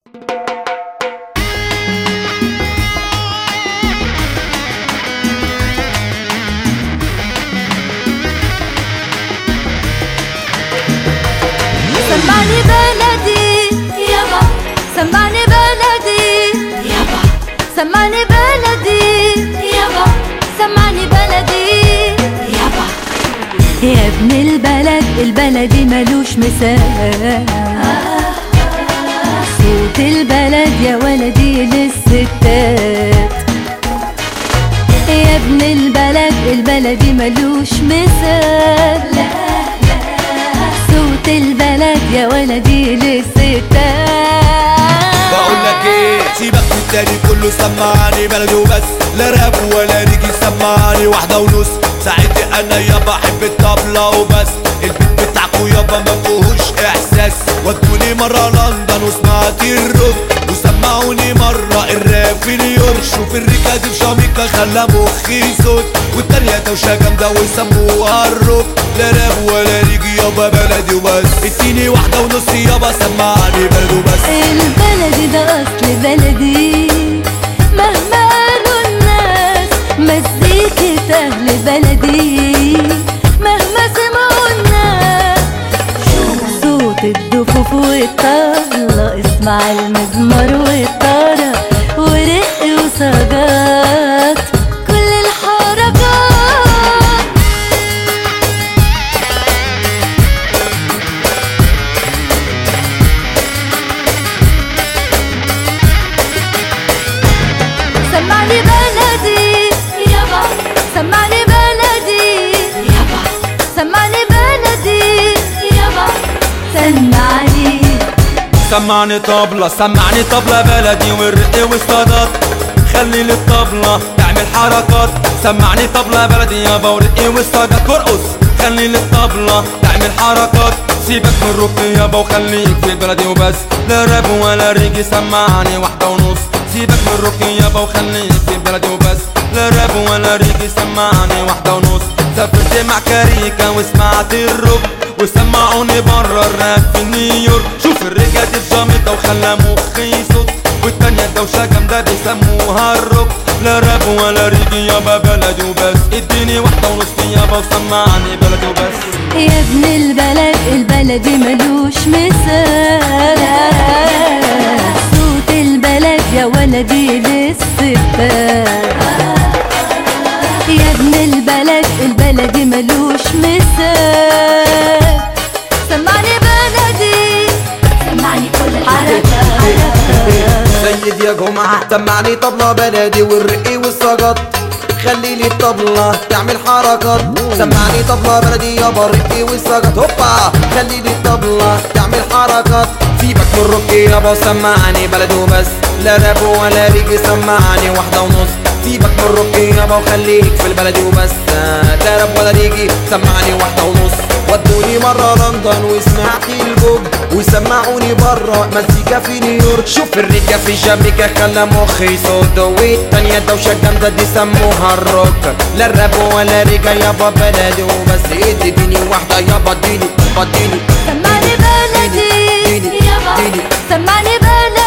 سمعني بلدي يابا سمعني بلدي يابا سمعني بلدي يابا سمعني بلدي يابا يا ابن البلد البلدي ملوش مثال صوت البلد يا ولدي للستات يا ابن البلد البلدي ملوش مثال صوت البلد يا ولدي للستات بقول لك ايه سيبك من التاني كله سمعني بلدي وبس لا راب ولا ريجي سمعني واحدة ونص ساعتها انا يابا احب الطبلة وبس البيت بتاعكو يابا ما فيهوش احساس ودوني مرة لندن وسمعت الروك وسمعوني مرة الراب في نيويورك شوف الريكا دي في جامايكا خلى مخي صوت والتانية دوشة جامدة ويسموها الروك لا راب ولا ريجي يابا بلدي وبس اديني واحدة ونص يابا سمعني بلدي وبس البلدي ده اصل بلدي مهما قالوا الناس مزيكة اهل بلدي مهما سمعوا الناس صوت الدفوف والطبلة اسمع المزمار والطرب ورق وسجات كل الحركات سمعني بلدي يابا سمعني بلدي يابا سمعني بلدي يابا سمعني سمعني طبلة سمعني طبلة بلدي والرق والصدات خلي للطبلة تعمل حركات سمعني طبلة بلدي يابا ورقي والصدات ارقص خلي للطبلة تعمل حركات سيبك من الركن يابا وخليك في البلدي وبس لا راب ولا ريجي سمعني واحدة ونص سيبك من الركن يابا وخليك في البلدي وبس لا راب ولا ريجي سمعني واحدة ونص سافرت مع كاريكا وسمعت الروك وسمعوني برا الراب في نيويورك شوف الرجال دي في جامايكا وخلى مخي صوت والتانية دوشة جامدة بيسموها الروك لا راب ولا ريجي يابا بلدي وبس اديني واحدة ونص يابا وسمعني بلدي وبس يا ابن البلد البلدي ملوش مثال صوت البلد يا ولدي للستات يا ابن البلد البلدي ملوش مثال سمعني بلدي سمعني كل الحركات سيد يا جمعة سمعني طبلة بلدي والرقي والسجط خلي لي الطبلة تعمل حركات سمعني طبلة بلدي يابا الرقي والسجط هوبا خلي لي الطبلة تعمل حركات سيبك من الرقي يابا وسمعني بلدي وبس لا راب ولا ريجي سمعني واحدة ونص سيبك من الرقي يابا وخليك في البلدي وبس لا راب ولا ريجي سمعني واحدة ونص ودوني مرة لندن وسمعت البوب وسمعوني برا مزيكا في نيويورك شوف الريكا في جامايكا خلى مخي صوت والتانية دوشة جامدة دي سموها الروك لا راب ولا ريكا يابا بلدي وبس اديني واحدة يابا اديني اديني سمعني بلدي يابا سمعني بلدي